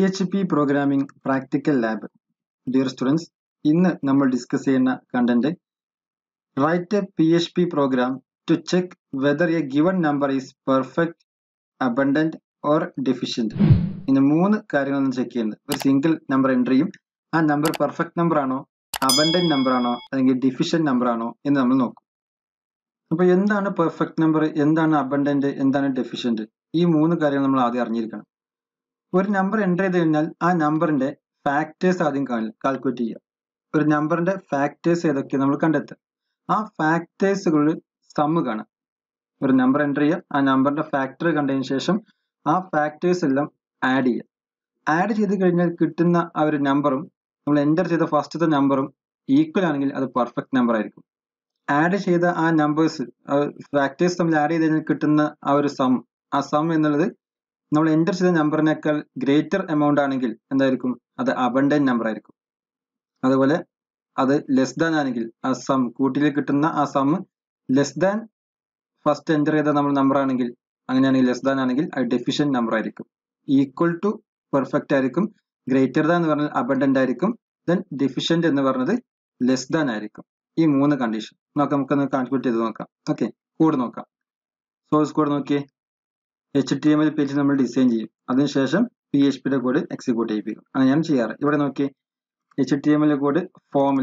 H P programming practical lab dear students ഇന്ന് നമ്മൾ discuss ചെയ്യുന്ന content write a P H P program to check whether a given number is perfect abundant or deficient ഇന്ന് മൂന്ന് കാര്യങ്ങളാണ് check ചെയ്യുന്നത് ഒരു single number എൻട്രിയും ആ നമ്പർ പെർഫെക്റ്റ് നമ്പർ ആണോ അബണ്ടന്റ് നമ്പർ ആണോ അല്ലെങ്കിൽ ഡിഫിഷ്യന്റ് നമ്പർ ആണോ എന്ന് നമ്മൾ നോക്കും അപ്പൊ എന്താണ് പെർഫെക്റ്റ് നമ്പർ എന്താണ് അബണ്ടന്റ് എന്താണ് ഡെഫിഷ്യന്റ് ഈ മൂന്ന് കാര്യങ്ങൾ നമ്മൾ ആദ്യം അറിഞ്ഞിരിക്കണം ഒരു നമ്പർ എൻ്റർ ചെയ്ത് കഴിഞ്ഞാൽ ആ നമ്പറിന്റെ ഫാക്ടേഴ്സ് ആദ്യം കാൽക്കുലേറ്റ് ചെയ്യുക ഒരു നമ്പറിന്റെ ഫാക്ടേഴ്സ് ഏതൊക്കെ നമ്മൾ കണ്ടെത്തുക ആ ഫാക്ടേഴ്സുകളിൽ സമ്മ് കാണാം ഒരു നമ്പർ എൻ്റർ ചെയ്യുക ആ നമ്പറിന്റെ ഫാക്ടർ കണ്ടതിന് ശേഷം ആ ഫാക്ടേഴ്സ് എല്ലാം ആഡ് ചെയ്യുക ആഡ് ചെയ്ത് കഴിഞ്ഞാൽ കിട്ടുന്ന ആ ഒരു നമ്പറും നമ്മൾ എൻ്റർ ചെയ്ത ഫസ്റ്റത്തെ നമ്പറും ഈക്വൽ ആണെങ്കിൽ അത് പെർഫെക്റ്റ് നമ്പർ ആയിരിക്കും ആഡ് ചെയ്ത ആ നമ്പേഴ്സ് ഫാക്ടേഴ്സ് തമ്മിൽ ആഡ് ചെയ്ത് കഴിഞ്ഞാൽ കിട്ടുന്ന ആ ഒരു സം ആ സം എന്നുള്ളത് നമ്മൾ എൻ്റർ ചെയ്ത നമ്പറിനേക്കാൾ ഗ്രേറ്റർ എമൗണ്ട് ആണെങ്കിൽ എന്തായിരിക്കും അത് അബണ്ടന്റ് നമ്പർ ആയിരിക്കും അതുപോലെ അത് ലെസ് ദാൻ ആണെങ്കിൽ ആ സം കൂട്ടിൽ കിട്ടുന്ന ആ sum less than first enter ചെയ്ത നമ്മൾ നമ്പർ ആണെങ്കിൽ അങ്ങനെയാണെങ്കിൽ ലെസ് ദാൻ ആണെങ്കിൽ അത് ഡെഫിഷ്യന്റ് നമ്പർ ആയിരിക്കും ഈക്വൽ ടു പെർഫെക്റ്റ് ആയിരിക്കും ഗ്രേറ്റർ ദാൻ എന്ന് പറഞ്ഞാൽ അബണ്ടന്റ് ആയിരിക്കും ദെൻ ഡെഫിഷ്യന്റ് എന്ന് പറഞ്ഞത് ലെസ് ദാൻ ആയിരിക്കും ഈ മൂന്ന് കണ്ടീഷൻ നോക്കാം നമുക്കൊന്ന് കാൽക്കുലേറ്റ് ചെയ്ത് നോക്കാം ഓക്കെ കോഡ് നോക്കാം സോഴ്സ് കോഡ് നോക്കിയേ H T M L page നമ്മൾ ഡിസൈൻ ചെയ്യും അതിനുശേഷം പി എച്ച് പിയുടെ കോഡ് എക്സിക്യൂട്ട് ചെയ്യിപ്പിക്കും അങ്ങനെ ഞാൻ ചെയ്യാറ് ഇവിടെ നോക്കി H T M L code ഫോമിൽ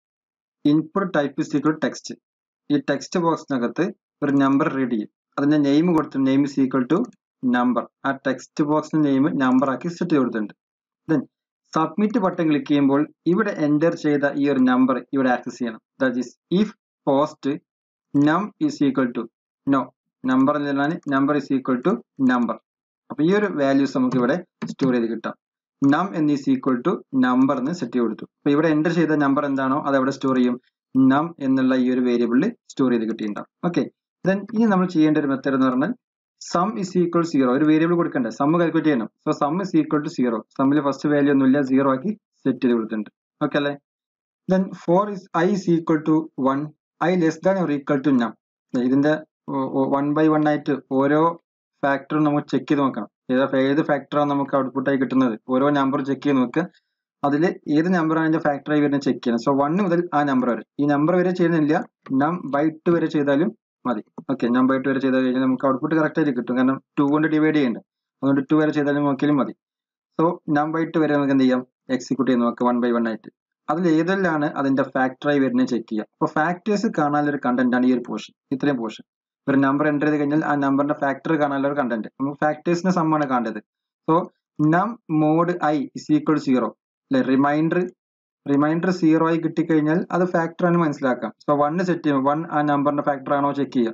ഇൻപുട്ട് ടൈപ്പ് സീക്വൽ ടെക്സ്റ്റ് ഈ ടെക്സ്റ്റ് ബോക്സിനകത്ത് ഒരു നമ്പർ റീഡ് ചെയ്യും അതിന്റെ നെയിം കൊടുത്തു name is equal to number ആ ടെക്സ്റ്റ് ബോക്സിന്റെ നെയിം നമ്പർ ആക്കി സെറ്റ് ചെയ്തിട്ടുണ്ട് ദെൻ സബ്മിറ്റ് ബട്ടൺ ക്ലിക്ക് ചെയ്യുമ്പോൾ ഇവിടെ എൻ്റർ ചെയ്ത ഈ ഒരു നമ്പർ ഇവിടെ ആക്സസ് ചെയ്യണം that is if post num is equal to no number എന്നാൽ number is equal to number അപ്പൊ ഈ ഒരു വാല്യൂസ് നമുക്ക് ഇവിടെ സ്റ്റോർ ചെയ്ത് കിട്ടാം നം എന്ന് ഈസ് ഈക്വൽ ടു നമ്പർ എന്ന് സെറ്റ് ചെയ്ത് കൊടുത്തു അപ്പൊ ഇവിടെ എൻ്റർ ചെയ്ത നമ്പർ എന്താണോ അത് അവിടെ സ്റ്റോർ ചെയ്യും നം എന്നുള്ള ഈ ഒരു വേരിയബിളിൽ സ്റ്റോർ ചെയ്ത് കിട്ടിയിട്ടുണ്ടാവും ഓക്കെ ദെൻ ഇനി നമ്മൾ ചെയ്യേണ്ട ഒരു മെത്തേഡ് എന്ന് പറഞ്ഞാൽ സം ഇസ് ഈക്വൽ സീറോ ഒരു വേരിയബിൾ കൊടുക്കണ്ടേ സം കാൽക്കുലേറ്റ് ചെയ്യണം so sum is equal to zero സമ്മിൽ ഫസ്റ്റ് വാല്യൂ ഒന്നുമില്ല സീറോ ആക്കി സെറ്റ് ചെയ്ത് കൊടുത്തിട്ടുണ്ട് ഓക്കെ അല്ലേ then for is I is equal to one I less than or equal to num ഇതിന്റെ വൺ ബൈ വൺ ആയിട്ട് ഓരോ ഫാക്ടറും നമുക്ക് ചെക്ക് ചെയ്ത് നോക്കണം ഏത് ഏത് ഫാക്ടറാണ് നമുക്ക് ഔട്ട്പുട്ട് ആയി കിട്ടുന്നത് ഓരോ നമ്പർ ചെക്ക് ചെയ്ത് നോക്കുക അതിൽ ഏത് നമ്പറാണ് അതിന്റെ ഫാക്ടറായി വരുന്നത് ചെക്ക് ചെയ്യണം സോ വൺ മുതൽ ആ നമ്പർ വരെ ഈ നമ്പർ വരെ ചെയ്യുന്നില്ല നം ബൈ ടു വരെ ചെയ്താലും മതി ഓക്കെ ഞാൻ ബൈ ടു വരെ ചെയ്താൽ കഴിഞ്ഞാൽ നമുക്ക് ഔട്ട്പുട്ട് കറക്റ്റ് ആയിട്ട് കിട്ടും കാരണം ടു കൊണ്ട് ഡിവൈഡ് ചെയ്യണ്ട അതുകൊണ്ട് ടു വരെ ചെയ്താലും നോക്കിയാലും മതി സോ നം ബൈ ടു വരെ നമുക്ക് എന്ത് ചെയ്യാം എക്സിക്യൂട്ട് ചെയ്ത് നോക്കാം വൺ ബൈ വൺ ആയിട്ട് അതിൽ ഏതെല്ലാണ് അതിന്റെ ഫാക്ടറായി വരുന്നത് ചെക്ക് ചെയ്യാം അപ്പോൾ ഫാക്ടേഴ്സ് കാണാനുള്ള ഒരു കണ്ടന്റ് ആണ് ഈ ഒരു പോർഷൻ ഇത്രയും പോർഷൻ ഒരു നമ്പർ എൻ്റർ ചെയ്ത് കഴിഞ്ഞാൽ ആ നമ്പറിന്റെ ഫാക്ടർ കാണാനുള്ള ഒരു കണ്ടന്റ് നമുക്ക് ഫാക്ടേഴ്സിന്റെ സമ്മാണ് കാണേണ്ടത് so num mod I is equal zero അല്ലെ റിമൈൻഡർ റിമൈൻഡർ സീറോ ആയി കിട്ടിക്കഴിഞ്ഞാൽ അത് ഫാക്ടർ ആണ് മനസ്സിലാക്കാം സോ വണ്ണ് സെറ്റ് ചെയ്യും വൺ ആ നമ്പറിന്റെ ഫാക്ടർ ആണോ ചെക്ക് ചെയ്യുക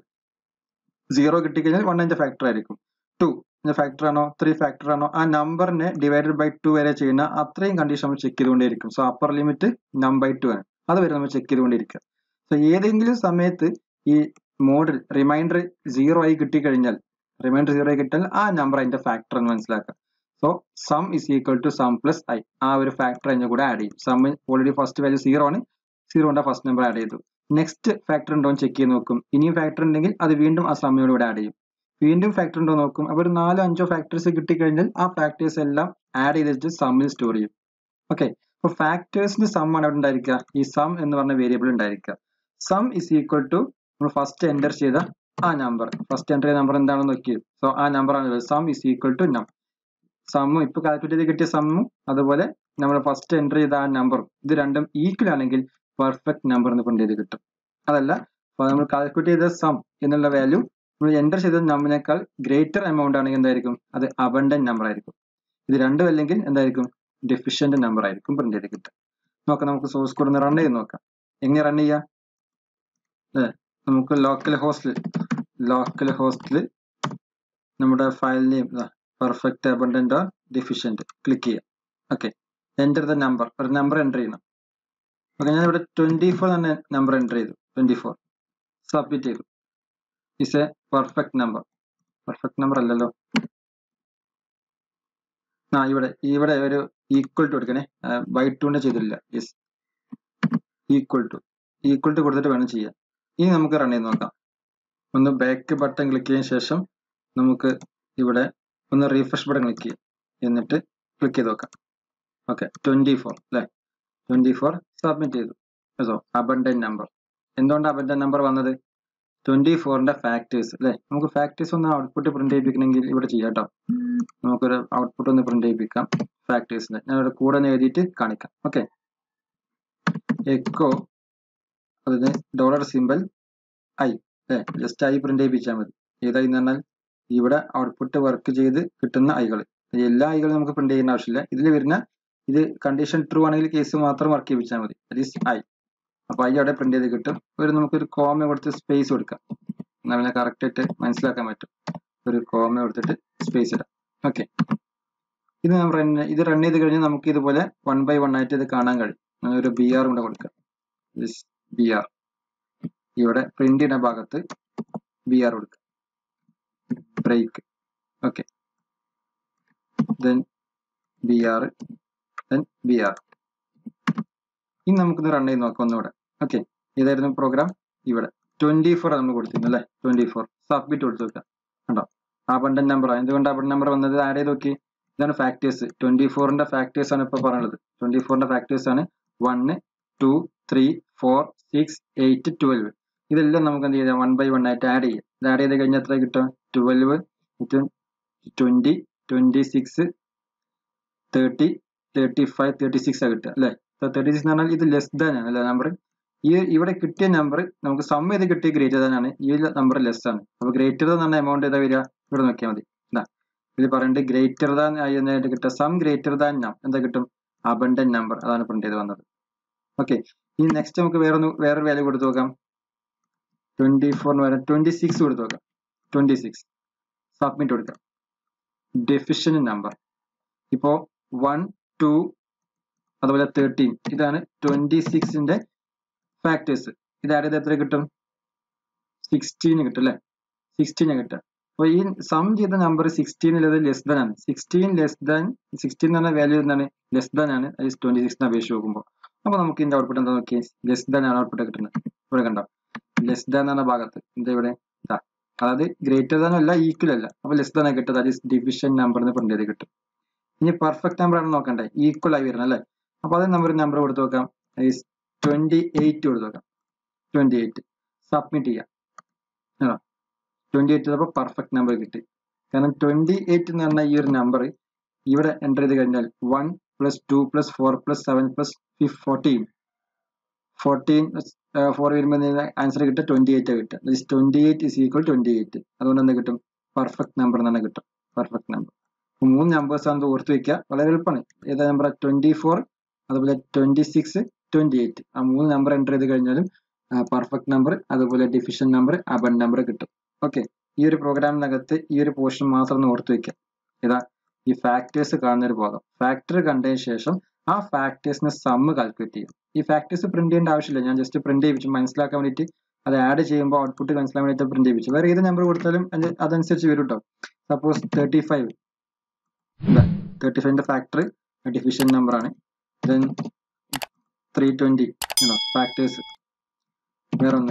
സീറോ കിട്ടിക്കഴിഞ്ഞാൽ വൺ അതിന്റെ ഫാക്ടർ ആയിരിക്കും ടു ഫാക്ടർ ആണോ ത്രീ ഫാക്ടർ ആണോ ആ നമ്പറിനെ ഡിവൈഡഡ് ബൈ ടു വരെ ചെയ്യുന്ന അത്രയും കണ്ടീഷൻ നമ്മൾ ചെക്ക് ചെയ്തുകൊണ്ടേയിരിക്കും so upper limit num by two ആണ് അത് വരെ നമ്മൾ ചെക്ക് ചെയ്തുകൊണ്ടിരിക്കുക സോ ഏതെങ്കിലും സമയത്ത് ഈ മോഡിൽ റിമൈൻഡർ സീറോ ആയി കിട്ടിക്കഴിഞ്ഞാൽ റിമൈൻഡർ സീറോ ആയി കിട്ടിയാൽ ആ നമ്പർ അതിന്റെ ഫാക്ടർ എന്ന് മനസ്സിലാക്കാം so sum is equal to sum plus I ആ ഒരു ഫാക്ടർ അതിന്റെ കൂടെ ആഡ് ചെയ്യും sum already first value zero ആണ് സീറോ കൊണ്ട് ഫസ്റ്റ് നമ്പർ ആഡ് ചെയ്തു നെക്സ്റ്റ് ഫാക്ടർ ഉണ്ടോ എന്ന് ചെക്ക് ചെയ്ത് നോക്കും ഇനിയും ഫാക്ടർ ഉണ്ടെങ്കിൽ അത് വീണ്ടും ആ സമ്മയോട് കൂടെ ആഡ് ചെയ്യും വീണ്ടും ഫാക്ടർ ഉണ്ടോ നോക്കും അപ്പോൾ ഒരു നാലോ അഞ്ചോ ഫാക്ടേഴ്സ് കിട്ടിക്കഴിഞ്ഞാൽ ആ ഫാക്ടേഴ്സ് എല്ലാം ആഡ് ചെയ്തിട്ട് സമ്മിൽ സ്റ്റോർ ചെയ്യും ഓക്കെ അപ്പോൾ ഫാക്ടേഴ്സിന്റെ സം ആണ് അവിടെ ഉണ്ടായിരിക്കുക ഈ സം എന്ന് പറഞ്ഞ വേരിയബിൾ ഉണ്ടായിരിക്കുക സം ഇസ് ഈക്വൽ ടു നമ്മൾ ഫസ്റ്റ് എൻ്റർ ചെയ്ത ആ നമ്പർ ഫസ്റ്റ് എൻ്റർ ചെയ്ത നമ്പർ എന്താണെന്ന് നോക്കി സോ ആ നമ്പർ ആണ് സം ഇസ് ഈക്വൽ ടു നം സമ്മും ഇപ്പൊ കാൽക്കുലേറ്റ് ചെയ്ത് കിട്ടിയ സമ്മും അതുപോലെ നമ്മൾ ഫസ്റ്റ് എൻ്റർ ചെയ്ത ആ നമ്പറും ഇത് രണ്ടും ഈക്വൽ ആണെങ്കിൽ പെർഫെക്റ്റ് നമ്പർ എന്ന് പ്രിന്റ് ചെയ്ത് കിട്ടും അതല്ല നമ്മൾ കാൽക്കുലേറ്റ് ചെയ്ത സം എന്നുള്ള വാല്യൂ നമ്മൾ എൻ്റർ ചെയ്ത നമ്പറിനേക്കാൾ ഗ്രേറ്റർ എമൗണ്ട് ആണെങ്കിൽ എന്തായിരിക്കും അത് അബണ്ടന്റ് നമ്പർ ആയിരിക്കും ഇത് രണ്ടും അല്ലെങ്കിൽ എന്തായിരിക്കും ഡെഫിഷ്യന്റ് നമ്പർ ആയിരിക്കും പ്രിന്റ് ചെയ്ത് കിട്ടുക നോക്കാം നമുക്ക് സോഴ്സ് കോഡ് ഒന്ന് റൺ ചെയ്ത് നോക്കാം എങ്ങനെ റൺ ചെയ്യാം അല്ലേ നമുക്ക് ലോക്കൽ ഹോസ്റ്റിൽ ലോക്കൽ ഹോസ്റ്റിൽ നമ്മുടെ file name perfect abundant or deficient click ചെയ്യാം ഓക്കെ എൻ്റർ ദ നമ്പർ ഒരു നമ്പർ എൻ്റർ ചെയ്യണം ഓക്കെ ഞാൻ ഇവിടെ ട്വന്റി ഫോർ തന്നെ നമ്പർ എൻ്റർ ചെയ്തു ട്വന്റി ഫോർ സബ്മിറ്റ് ചെയ്തു is a perfect number perfect number അല്ലല്ലോ ആ ഇവിടെ ഇവിടെ ഒരു ഈക്വൽ ടു കൊടുക്കണേ ബൈ ടുവിനെ ചെയ്തിട്ടില്ല yes equal to equal to കൊടുത്തിട്ട് വേണം ചെയ്യാൻ ഇനി നമുക്ക് റൺ ചെയ്ത് നോക്കാം ഒന്ന് ബാക്ക് ബട്ടൺ ക്ലിക്ക് ചെയ്തതിനു ശേഷം നമുക്ക് ഇവിടെ ഒന്ന് റീഫ്രഷ് ബട്ടൺ ക്ലിക്ക് ചെയ്യാം എന്നിട്ട് ക്ലിക്ക് ചെയ്ത് നോക്കാം ഓക്കെ ട്വന്റി ഫോർ അല്ലേ ട്വന്റി ഫോർ സബ്മിറ്റ് ചെയ്തു സോ അബണ്ടൻ നമ്പർ എന്തുകൊണ്ട് അബണ്ടൻ നമ്പർ വന്നത് ട്വന്റി ഫോറിന്റെ ഫാക്ടേഴ്സ് അല്ലേ നമുക്ക് ഫാക്ടേഴ്സ് ഒന്ന് ഔട്ട്പുട്ട് പ്രിന്റ് ചെയ്യിപ്പിക്കണമെങ്കിൽ ഇവിടെ ചെയ്യാം കേട്ടോ നമുക്കൊരു ഔട്ട്പുട്ട് ഒന്ന് പ്രിന്റ് ചെയ്യിപ്പിക്കാം ഫാക്ടേഴ്സിന്റെ ഞാൻ ഇവിടെ കൂടെ ഒന്ന് എഴുതിയിട്ട് കാണിക്കാം ഓക്കെ എക്കോ അതിന് ഡോളർ സിമ്പൽ ഐ അല്ലേ ജസ്റ്റ് ഐ പ്രിന്റ് ചെയ്യിപ്പിച്ചാൽ മതി ഏതായി എന്ന് പറഞ്ഞാൽ ഇവിടെ ഔട്ട്പുട്ട് വർക്ക് ചെയ്ത് കിട്ടുന്ന ഐകൾ എല്ലാ ഐകളും നമുക്ക് പ്രിന്റ് ചെയ്യേണ്ട ആവശ്യമില്ല ഇതിൽ വരുന്ന ഇത് കണ്ടീഷൻ ട്രൂ ആണെങ്കിൽ കേസ് മാത്രം വർക്ക് ചെയ്യിപ്പിച്ചാൽ മതി ദറ്റ് ഈസ് ഐ അപ്പൊ ഐ അവിടെ പ്രിന്റ് ചെയ്ത് കിട്ടും ഒരു നമുക്കൊരു കോമ കൊടുത്ത് സ്പേസ് കൊടുക്കാം എന്നാൽ പിന്നെ കറക്റ്റ് ആയിട്ട് മനസ്സിലാക്കാൻ പറ്റും ഒരു കോമ കൊടുത്തിട്ട് സ്പേസ് ഇടാം ഓക്കെ ഇത് നമ്മൾ റൺ ഇത് റൺ ചെയ്ത് കഴിഞ്ഞാൽ നമുക്ക് ഇതുപോലെ വൺ ബൈ വൺ ആയിട്ട് ഇത് കാണാൻ കഴിയും അങ്ങനെ ഒരു ബി ആർ കൂടെ കൊടുക്കാം ബി ആർ ഇവിടെ പ്രിന്റ് ചെയ്യുന്ന ഭാഗത്ത് ബി ആർ കൊടുക്കുക break okay then B R then B R ഇനി നമുക്കിത് റൺ ചെയ്ത് നോക്കാം ഒന്നുകൂടെ ഓക്കെ ഇതായിരുന്നു പ്രോഗ്രാം ഇവിടെ ട്വന്റി ഫോർ നമ്മൾ കൊടുത്തിരുന്നു അല്ലേ ട്വന്റി ഫോർ സബ്മിറ്റ് കൊടുത്തു നോക്കാം കണ്ടോ അബണ്ടൻ നമ്പർ എന്തുകൊണ്ട് അബണ്ടൻ നമ്പർ വന്നത് ആഡ് ചെയ്ത് നോക്കി ഇതാണ് ഫാക്ടേഴ്സ് ട്വന്റി ഫോറിന്റെ ഫാക്ടേഴ്സ് ആണ് ഇപ്പൊ പറയുന്നത് ട്വന്റി ഫോറിന്റെ ഫാക്ടേഴ്സ് ആണ് one two three four six eight twelve ഇതെല്ലാം നമുക്ക് എന്ത് ചെയ്യാം വൺ ബൈ വൺ ആയിട്ട് ആഡ് ചെയ്യാം ഇത് ആഡ് ചെയ്ത് കഴിഞ്ഞാൽ എത്ര കിട്ടും twelve twenty twenty six thirty thirty five thirty six ആ കിട്ടുക അല്ലേ തേർട്ടി സിക്സ് എന്ന് പറഞ്ഞാൽ ഇത് ലെസ് ദാൻ ആണ് അല്ലേ നമ്പർ ഈ ഇവിടെ കിട്ടിയ നമ്പർ നമുക്ക് സം ചെയ്ത് കിട്ടിയ ഗ്രേറ്റർ ദാൻ ആണ് ഈ നമ്പർ ലെസ് ആണ് അപ്പൊ ഗ്രേറ്റർ ദാൻ എന്ന എമൗണ്ട് ഏതാ വരിക ഇവിടെ നോക്കിയാൽ മതി ഇതാ ഇത് പറയുന്നത് ഗ്രേറ്റർ ദാൻ ആയി എന്നായിട്ട് കിട്ടുക സം ഗ്രേറ്റർ ദാൻ നം എന്താ കിട്ടും അബണ്ടൻ നമ്പർ അതാണ് പ്രിന്റ് ചെയ്ത് വന്നത് ഓക്കെ ഇനി നെക്സ്റ്റ് നമുക്ക് വേറെ വേറൊരു വാല്യൂ കൊടുത്തു നോക്കാം ട്വന്റി ഫോറിന് വരെ ട്വന്റി സിക്സ് കൊടുത്തു നോക്കാം ട്വന്റി സിക്സ് സബ്മിറ്റ് കൊടുക്കാം ഡെഫിഷ്യൻ നമ്പർ ഇപ്പോ വൺ ടു അതുപോലെ തേർട്ടീൻ ഇതാണ് ട്വന്റി സിക്സിന്റെ ഫാക്ടേഴ്സ് ഇത് ആഡ് ചെയ്ത് എത്ര കിട്ടും സിക്സ്റ്റീന് കിട്ടും അല്ലെ സിക്സ്റ്റീന് കിട്ടുക അപ്പൊ ഈ സം ചെയ്ത നമ്പർ സിക്സ്റ്റീനിലത് ലെസ് ദാൻ ആണ് സിക്സ്റ്റീൻ ലെസ് ദാൻ സിക്സ്റ്റീൻ എന്ന് പറഞ്ഞ വാല്യൂ എന്താണ് ലെസ് ദാൻ ആണ് അത് ട്വന്റി സിക്സിനെ അപേക്ഷിച്ച് നോക്കുമ്പോൾ അപ്പൊ നമുക്ക് ഇതിന്റെ ഔട്ട്പുട്ട് എന്താ നോക്കിയാൽ ലെസ് ദാൻ ആണ് ഔട്ട്പുട്ട് കിട്ടുന്നത് ഇവിടെ കണ്ടോ ലെസ് ദാൻ എന്ന ഭാഗത്ത് എന്താ ഇവിടെ അതായത് ഗ്രേറ്റർ ദാൻ അല്ല ഈക്വൽ അല്ല അപ്പൊ ലെസ് ദാൻ കിട്ടും ദാറ്റ് ഇസ് ഡിവിഷൻ നമ്പർ എന്ന് പ്രിന്റ് ചെയ്ത് കിട്ടും ഇനി പെർഫെക്റ്റ് നമ്പർ ആണ് നോക്കണ്ടേ ഈക്വൽ ആയി വരണം അല്ലേ അപ്പൊ അത് നമ്പർ നമ്പർ കൊടുത്തു നോക്കാം ട്വന്റി എയ്റ്റ് കൊടുത്തു നോക്കാം ട്വന്റി എയ്റ്റ് സബ്മിറ്റ് ചെയ്യാം ആണോ ട്വന്റി എയ്റ്റ് ചെയ്തപ്പോൾ പെർഫെക്റ്റ് നമ്പർ കിട്ടി കാരണം ട്വന്റി എയ്റ്റ് എന്ന് പറഞ്ഞ ഈ ഒരു നമ്പർ ഇവിടെ എൻ്റർ ചെയ്ത് കഴിഞ്ഞാൽ one plus two plus four plus seven plus fourteen fourteen four വരുമ്പോൾ ആൻസർ കിട്ടുക ട്വന്റി എയ്റ്റ് കിട്ടുക twenty eight is equal twenty eight അതുകൊണ്ട് എന്താ കിട്ടും പെർഫെക്റ്റ് നമ്പർ തന്നെ കിട്ടും പെർഫെക്റ്റ് നമ്പർ മൂന്ന് നമ്പേഴ്സ് ആണ് ഓർത്ത് വെക്കുക വളരെ എളുപ്പമാണ് ഏതാ നമ്പർ ട്വന്റി ഫോർ അതുപോലെ ട്വന്റി സിക്സ് ട്വന്റി എയ്റ്റ് ആ മൂന്ന് നമ്പർ എൻ്റർ ചെയ്ത് കഴിഞ്ഞാലും പെർഫെക്റ്റ് നമ്പർ അതുപോലെ ഡിഫിഷൻ നമ്പർ അബൺ നമ്പർ കിട്ടും ഓക്കെ ഈ ഒരു പ്രോഗ്രാമിനകത്ത് ഈ ഒരു പോർഷൻ മാത്രം ഒന്ന് ഓർത്ത് വെക്കുക ഏതാ ഈ ഫാക്ടേഴ്സ് കാണുന്ന ഒരു ഭാഗം ഫാക്ടർ കണ്ടതിന് ശേഷം ആ ഫാക്ടേഴ്സിന് സമ്മ് കാൽക്കുലേറ്റ് ചെയ്യും ഈ ഫാക്ടേഴ്സ് പ്രിന്റ് ചെയ്യേണ്ട ആവശ്യമില്ല ഞാൻ ജസ്റ്റ് പ്രിന്റ് ചെയ്യിപ്പിച്ചു മനസ്സിലാക്കാൻ വേണ്ടിയിട്ട് അത് ആഡ് ചെയ്യുമ്പോൾ ഔട്ട്പുട്ട് മനസ്സിലാക്കാൻ വേണ്ടിയിട്ട് പ്രിന്റ് ചെയ്യിപ്പിച്ചു വേറെ ഏത് നമ്പർ കൊടുത്താലും അതനുസരിച്ച് വരും കേട്ടോ സപ്പോസ് തേർട്ടി ഫൈവ് തേർട്ടി ഫൈവിന്റെ ഫാക്ടർ ഡിഫിഷൻ നമ്പർ ആണ് ദെൻ ത്രീ ട്വന്റി ഫാക്ടേഴ്സ് വേറൊന്ന്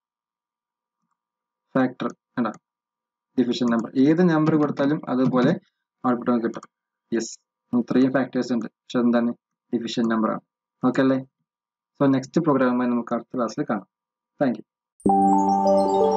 ഫാക്ടർ കണ്ടോ ഡിഫിഷൻ നമ്പർ ഏത് നമ്പർ കൊടുത്താലും അതുപോലെ ഔട്ട്പുട്ട് നമുക്ക് കിട്ടും യെസ് ഇത്രയും ഫാക്ടേഴ്സ് ഉണ്ട് പക്ഷെ എന്താണ് ഡിഫിഷൻ നമ്പർ ആണ് ഓക്കെ അല്ലേ സോ നെക്സ്റ്റ് പ്രോഗ്രാമുമായി നമുക്ക് അടുത്ത ക്ലാസ്സിൽ കാണാം താങ്ക് യു